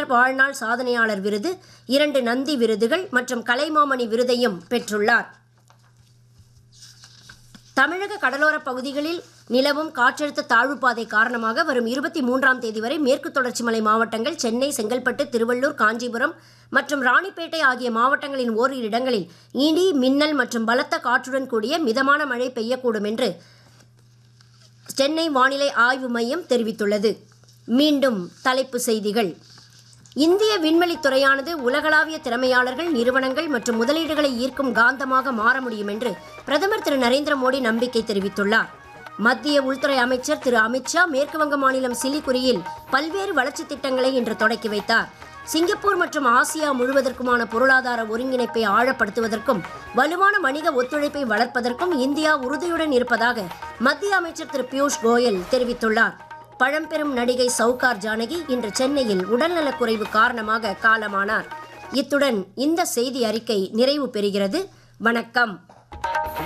வாழ்நாள் சாதனையாளர் விருது இரண்டு நந்தி விருதுகள் மற்றும் கலைமாமணி விருதையும் பெற்றுள்ளார் தமிழக கடலோரப் பகுதிகளில் நிலவும் காற்றழுத்த தாழ்வுப்பாதை காரணமாக வரும் இருபத்தி மூன்றாம் தேதி வரை மேற்கு தொடர்ச்சி மலை மாவட்டங்கள் சென்னை செங்கல்பட்டு திருவள்ளூர் காஞ்சிபுரம் மற்றும் ராணிப்பேட்டை ஆகிய மாவட்டங்களின் ஓரிரு இடங்களில் இடி மின்னல் மற்றும் பலத்த காற்றுடன் கூடிய மிதமான மழை பெய்யக்கூடும் என்று சென்னை வானிலை ஆய்வு மையம் தெரிவித்துள்ளது மீண்டும் தலைப்பு செய்திகள் இந்திய விண்வெளித் துறையானது உலகளாவிய திறமையாளர்கள் நிறுவனங்கள் மற்றும் முதலீடுகளை ஈர்க்கும் காந்தமாக மாற முடியும் என்று பிரதமர் திரு நரேந்திர மோடி நம்பிக்கை தெரிவித்துள்ளார் மத்திய உள்துறை அமைச்சர் திரு அமித்ஷா மேற்குவங்க மாநிலம் சிலிகுரியில் பல்வேறு வளர்ச்சித் திட்டங்களை இன்று தொடக்கி வைத்தார் சிங்கப்பூர் மற்றும் ஆசியா முழுவதற்குமான பொருளாதார ஒருங்கிணைப்பை ஆழப்படுத்துவதற்கும் வலுவான வணிக ஒத்துழைப்பை வளர்ப்பதற்கும் இந்தியா உறுதியுடன் இருப்பதாக மத்திய அமைச்சர் திரு பியூஷ் கோயல் தெரிவித்துள்ளார் பழம்பெரும் நடிகை சவுகார் ஜானகி இன்று சென்னையில் உடல்நலக்குறைவு காரணமாக காலமானார் இத்துடன் இந்த செய்தி அறிக்கை நிறைவு பெறுகிறது வணக்கம்